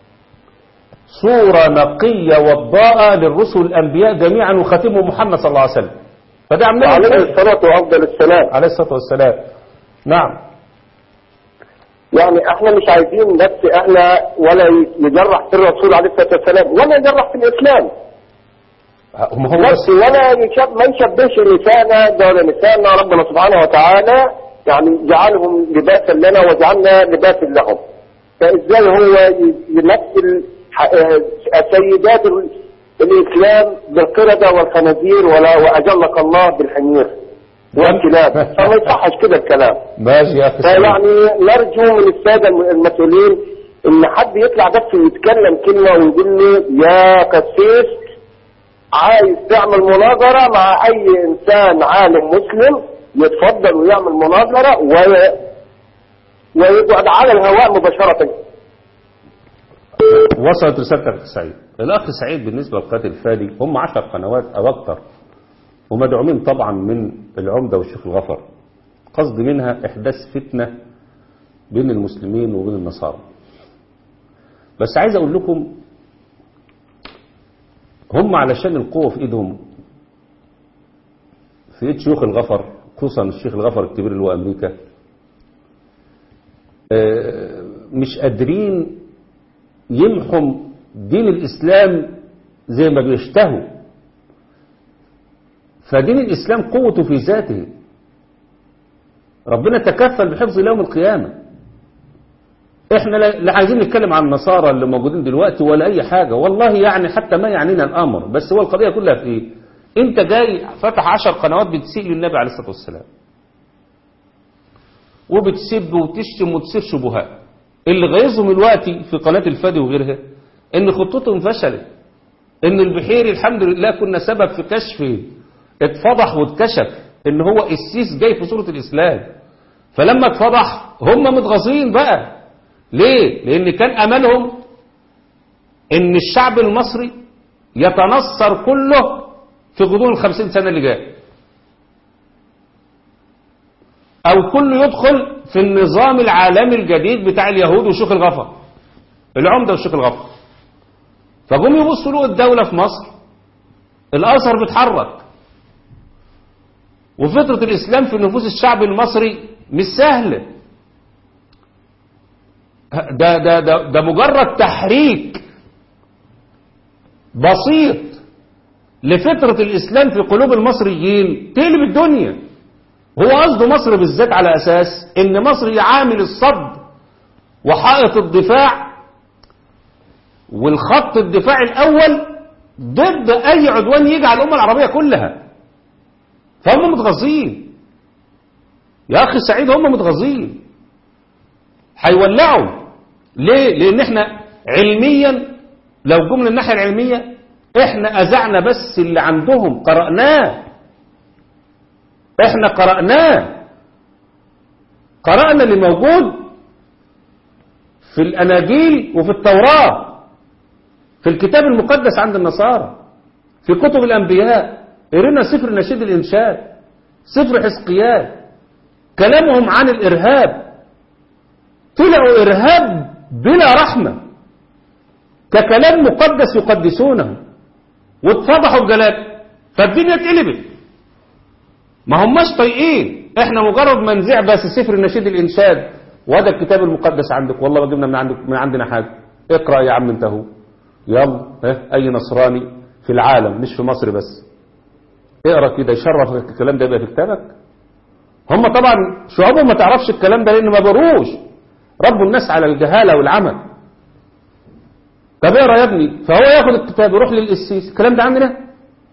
صورة نقية وضاءة للرسل الانبياء جميعا وخاتمهم محمد صلى الله عليه وسلم فده عمال عليه يتكلم. الصلاة وأفضل السلام عليه الصلاة والسلام نعم يعني احنا مش عايزين بس احنا ولا يجرح في الرسول عليه الصلاه والسلام ولا يجرح في الاسلام ما هو بس بس ولا يشب ما يشبهش نساءنا دول نساءنا ربنا سبحانه وتعالى يعني جعلهم لباسا لنا وجعلنا لباسا لهم فازاي هو يمثل ح- آه، سيدات ال- الاسلام بالقردة والخنازير ولا واجلك الله بالحمير والكلاب فما يصحش كده الكلام ماشي يا اخي سعيد. فيعني نرجو من السادة المسؤولين ان حد يطلع بس ويتكلم كلمة ويقول لي يا قسيس عايز تعمل مناظرة مع اي انسان عالم مسلم يتفضل ويعمل مناظرة وي... ويقعد على الهواء مباشرة وصلت رسالتك يا سعيد الاخ سعيد بالنسبه لقناه الفادي هم 10 قنوات او اكثر ومدعومين طبعا من العمده والشيخ الغفر قصد منها احداث فتنه بين المسلمين وبين النصارى بس عايز اقول لكم هم علشان القوه في ايدهم في ايد شيوخ الغفر خصوصا الشيخ الغفر الكبير اللي هو امريكا آه، مش قادرين يمحوا دين الإسلام زي ما بيشتهوا فدين الإسلام قوته في ذاته ربنا تكفل بحفظ يوم القيامة احنا لا لا عايزين نتكلم عن النصارى اللي موجودين دلوقتي ولا اي حاجة والله يعني حتى ما يعنينا الامر بس هو القضية كلها في ايه انت جاي فتح عشر قنوات بتسيء للنبي عليه الصلاة والسلام وبتسب وتشتم وتصير شبهات اللي غيظهم دلوقتي في قناة الفادي وغيرها ان خطتهم فشلت ان البحيري الحمد لله كنا سبب في كشفه اتفضح واتكشف ان هو السيس جاي في صورة الاسلام فلما اتفضح هم متغاظين بقى ليه لان كان املهم ان الشعب المصري يتنصر كله في غضون الخمسين سنة اللي جايه او كله يدخل في النظام العالمي الجديد بتاع اليهود وشيخ الغفر العمدة وشيخ الغفر فجم يبصوا له الدولة في مصر الأزهر بيتحرك وفطرة الإسلام في نفوس الشعب المصري مش سهلة ده, ده, ده, ده مجرد تحريك بسيط لفطرة الإسلام في قلوب المصريين تقلب الدنيا هو قصده مصر بالذات على أساس إن مصر هي عامل الصد وحائط الدفاع والخط الدفاعي الأول ضد أي عدوان يجي على الأمة العربية كلها فهم متغاظين يا أخي سعيد هم متغاظين هيولعوا ليه؟ لأن احنا علميا لو جم من الناحية العلمية احنا أزعنا بس اللي عندهم قرأناه احنا قرأناه قرأنا اللي موجود في الأناجيل وفي التوراة في الكتاب المقدس عند النصارى في كتب الأنبياء قرينا سفر نشيد الإنشاد سفر حزقيال كلامهم عن الإرهاب طلعوا إرهاب بلا رحمة ككلام مقدس يقدسونه واتفضحوا بجلال فالدنيا اتقلبت ما هماش طايقين احنا مجرد ما نذيع بس سفر نشيد الانشاد وهذا الكتاب المقدس عندك والله ما جبنا من عندك من عندنا حاجه اقرا يا عم انت اهو يلا اه اي نصراني في العالم مش في مصر بس اقرا كده يشرف الكلام ده يبقى في كتابك هم طبعا شعوبهم ما تعرفش الكلام ده لان ما بروش ربوا الناس على الجهاله والعمى طب اقرا يا ابني فهو ياخد الكتاب يروح للقسيس الكلام ده عندنا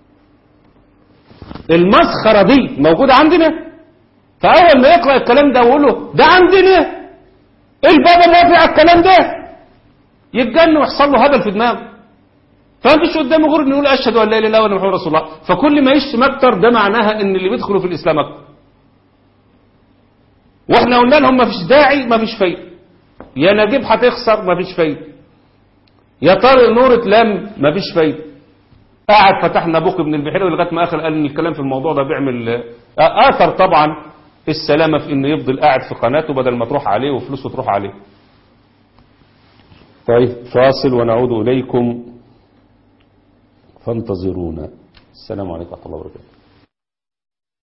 المسخرة دي موجودة عندنا فأول ما يقرأ الكلام ده ويقول له ده عندنا البابا موافق على الكلام ده يتجن ويحصل له هبل في دماغه فمفيش قدامه غير انه يقول اشهد ان لا اله الا الله وان محمد رسول الله فكل ما يشتم اكتر ده معناها ان اللي بيدخلوا في الاسلام اكتر واحنا قلنا لهم مفيش داعي مفيش فايده يا نجيب هتخسر مفيش فايده يا طارق نور اتلم مفيش فايده قاعد فتحنا بوق ابن البحيري لغايه ما اخر قال ان الكلام في الموضوع ده بيعمل اثر طبعا السلامه في انه يفضل قاعد في قناته بدل ما تروح عليه وفلوسه تروح عليه. طيب فاصل ونعود اليكم فانتظرونا. السلام عليكم ورحمه الله وبركاته.